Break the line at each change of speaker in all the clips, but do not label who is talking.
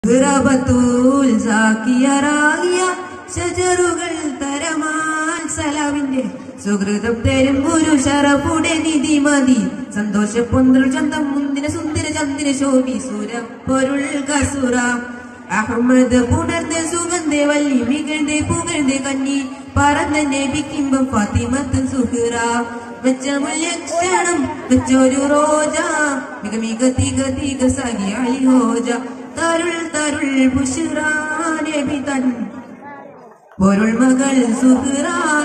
ഖുറബത്തൂൽ സാക്കിയറാകിയ ഷജറുകൾ തരമാൻ സലാവിന്റെ സുഹൃതം തരും ഗുരു ഷറഫുടെ നിധി മതി സന്തോഷ പൊന്തൽ ചന്തം മുന്തിര സുന്ദര ചന്ദ്ര ശോഭി സുര പൊരുൾ കസുറ അഹമ്മദ് പുണർന്ന സുഗന്ധ വല്ലി മികഴ്ந்த പുകഴ്ந்த കന്നി പറന്ന നബിക്കിമ്പം ഫാത്തിമത്തും സുഹൃറ വെച്ച മുല്ലക്ഷണം വെച്ചൊരു റോജ മിക മിക തിക തിക സഖി അലി ഹോജ തരുൾ തരുൾ ബുഷറ നബി തൻ പൊരുൾ മകൾ സുഹ്റ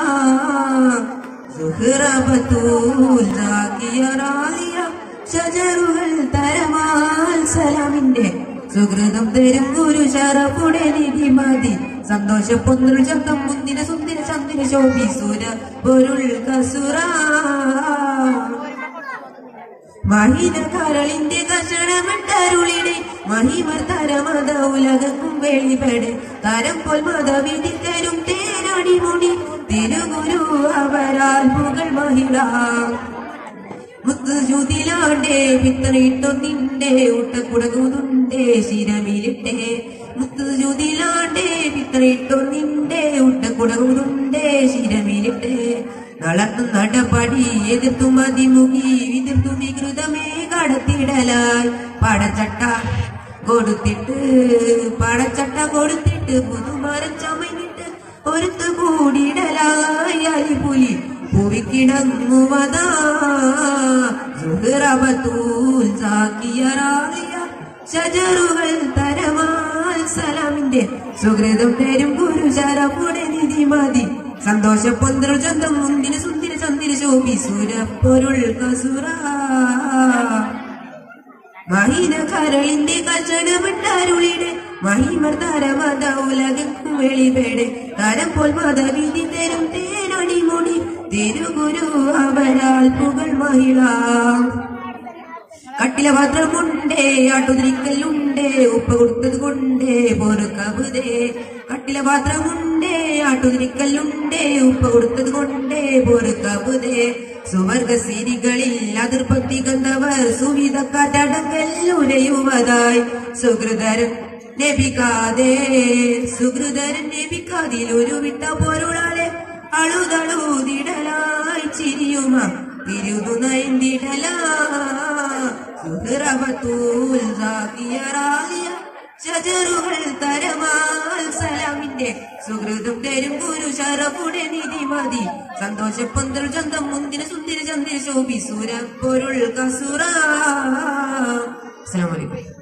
സുഹ്റ ബത്തൂൽ ജാക്കിയ റാലിയ ഷജറുകൾ തരമാൽ സലാമിന്റെ സുഹൃതം തരും ഗുരു ശറഫുടെ നിധി മതി സന്തോഷ പൊന്നുൾ ചന്തം മുന്തിര സുന്ദര ചന്ദ്ര ശോഭി സുര പൊരുൾ കസുറ മഹിത കരളിന്റെ കഷണമട്ടരുളിടെ മഹിമർ തരമത ഉലകക്കും വെളിപെടെ തരം പോൽ മതവിധി തരും തേനടി മുടി തിരുഗുരു അവരാൽ പുകൾ മഹിള മുത്തുജുതിലാണ്ടേ വിത്തറിട്ടോ നിന്റെ ഉട്ടക്കുടകുന്നുണ്ടേ ശിരമിലിട്ടേ മുത്തുജുതിലാണ്ടേ വിത്തറിട്ടോ നിന്റെ ഉട്ടക്കുടകുന്നുണ്ടേ ശിരമിലിട്ടേ നടന്നു നടപടി എതിർത്തു മതിമുഖി വിതിർത്തു വികൃതമേ കടത്തിടലായി പടച്ചട്ട കൊടുത്തിട്ട് പടച്ചട്ട കൊടുത്തിട്ട് പുതുമരം ചമഞ്ഞിട്ട് ഒരുത്തു കൂടിയിടലായി അരിപുലി ഭൂവിക്കിടങ്ങുവതാ സുഹൃറബത്തൂൽ സാക്കിയറാകിയ ഷജറുകൾ തരമാൽ സലാമിന്റെ സുഹൃതം തരും ഗുരു ശരപ്പുടെ നിധി മതി സന്തോഷ പൊന്തൽ ചന്തം മുന്തിര സുന്ദര ചന്ദിര ശോഭി സുര പൊരുൾ കസുറ മഹീന കരളിന്റെ കച്ചടമിട്ടരുളിടെ മഹിമർ തരമത ഉലകക്കും വെളിപെടെ തരം പോൽ മതവിധി തരും തേനടി മുടി തിരുഗുരു അവരാൽ പുകൾ മഹിള കട്ടില പാത്രമുണ്ടേ ആട്ടുതിരിക്കലുണ്ടേ ഉപ്പ കൊടുത്തത് കൊണ്ടേ പൊറുക്കവുതേ കട്ടില പാത്രമുണ്ടേ ആട്ടുതിരിക്കലുണ്ടേ ഉപ്പ കൊടുത്തത് കൊണ്ടേ പൊറുക്കവുതേ സുവർഗ സിരികളിൽ അതിർപ്പത്തി കണ്ടവർ സുവിധ കാറ്റടങ്കല്ലുരയുവതായി സുഹൃതരൻ ലഭിക്കാതെ സുഹൃതരൻ ലഭിക്കാതിൽ ഒരു വിട്ട പൊരുളാലെ അളുതളുതിടലായി ചിരിയുമ തിരുതു നയന്തിടലാ സുഹൃറവത്തൂൽ സാക്കിയറാകിയ ഷജറുകൾ തരമാൽ സലാമിന്റെ സുഹൃതം തരും ഗുരു ശരഫുടെ നിധി മതി സന്തോഷ പന്തൽ ചന്തം മുന്തിര സുന്ദര ചന്ദ്ര ശോഭി സുര പൊരുൾ കസുറ അസ്സലാമു അലൈക്കും